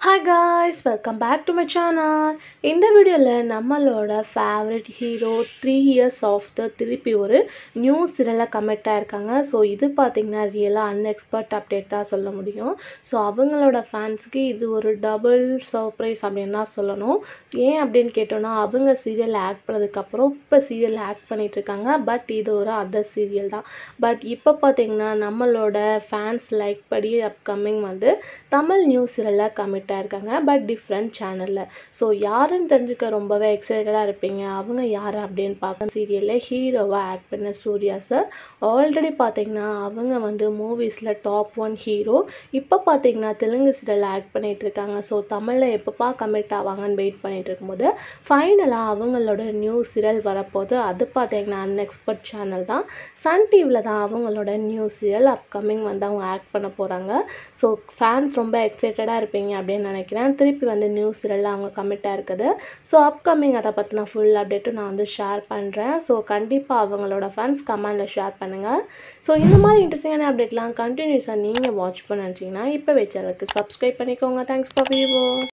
hi guys welcome back to my channel இந்த வீடியோவில் நம்மளோட favourite hero three years of the திருப்பி ஒரு நியூ சீரியலில் கமிட் ஆயிருக்காங்க ஸோ இது பார்த்திங்கன்னா ரியலாக அன்எக்ஸ்பர்ட் அப்டேட் தான் சொல்ல முடியும் ஸோ அவங்களோட ஃபேன்ஸுக்கு இது ஒரு டபுள் சர்ப்ரைஸ் அப்படின்னு தான் சொல்லணும் ஏன் அப்படின்னு கேட்டோன்னா அவங்க சீரியல் ஆக்ட் பண்ணதுக்கப்புறம் இப்போ சீரியல் ஆக்ட் பண்ணிகிட்ருக்காங்க பட் இது ஒரு அதர் சீரியல் தான் பட் இப்போ பார்த்திங்கன்னா நம்மளோட ஃபேன்ஸ் லைக் படி அப்கமிங் வந்து தமிழ் நியூ சீரியலில் கமிட் ஆயிருக்காங்க பட் டிஃப்ரெண்ட் சேனலில் ஸோ யாருன்னு தெரிஞ்சுக்க ரொம்பவே எக்ஸைட்டடாக இருப்பீங்க அவங்க யார் அப்படின்னு பார்க்க சீரியலில் ஹீரோவாக ஆக்ட் பண்ண சூர்யா சார் ஆல்ரெடி பார்த்தீங்கன்னா அவங்க வந்து மூவிஸில் டாப் ஒன் ஹீரோ இப்போ பார்த்தீங்கன்னா தெலுங்கு சீரியல் ஆக்ட் பண்ணிகிட்டு இருக்காங்க ஸோ தமிழில் எப்பப்பா கமிட் ஆவாங்கன்னு வெயிட் பண்ணிட்டு இருக்கும்போது ஃபைனலாக அவங்களோட நியூ சீரியல் வரப்போது அது பார்த்தீங்கன்னா அன்எக்ஸ்பர்ட் சேனல் தான் சன் டிவியில் தான் அவங்களோட நியூ சீரியல் அப்கமிங் வந்து அவங்க ஆக்ட் பண்ண போகிறாங்க ஸோ ஃபேன்ஸ் ரொம்ப எக்ஸைட்டடாக இருப்பீங்க அப்படின்னு நினைக்கிறேன் திருப்பி வந்து நியூ சீரியலில் அவங்க கமிட்டாக இருக்குது ஸோ அப்கமிங் அதை பற்றின ஃபுல் அப்டேட்டும் நான் வந்து ஷேர் பண்ணுறேன் ஸோ கண்டிப்பாக அவங்களோட ஃபேன்ஸ் கமெண்டில் ஷேர் பண்ணுங்கள் ஸோ இந்த மாதிரி இன்ட்ரெஸ்டிங்கான அப்டேட்லாம் கண்டினியூஸாக நீங்கள் வாட்ச் பண்ண நினச்சிங்கன்னா இப்போ வச்சதுக்கு சப்ஸ்கிரைப் பண்ணிக்கோங்க தேங்க்ஸ் ஃபார் வியூவர்ஸ்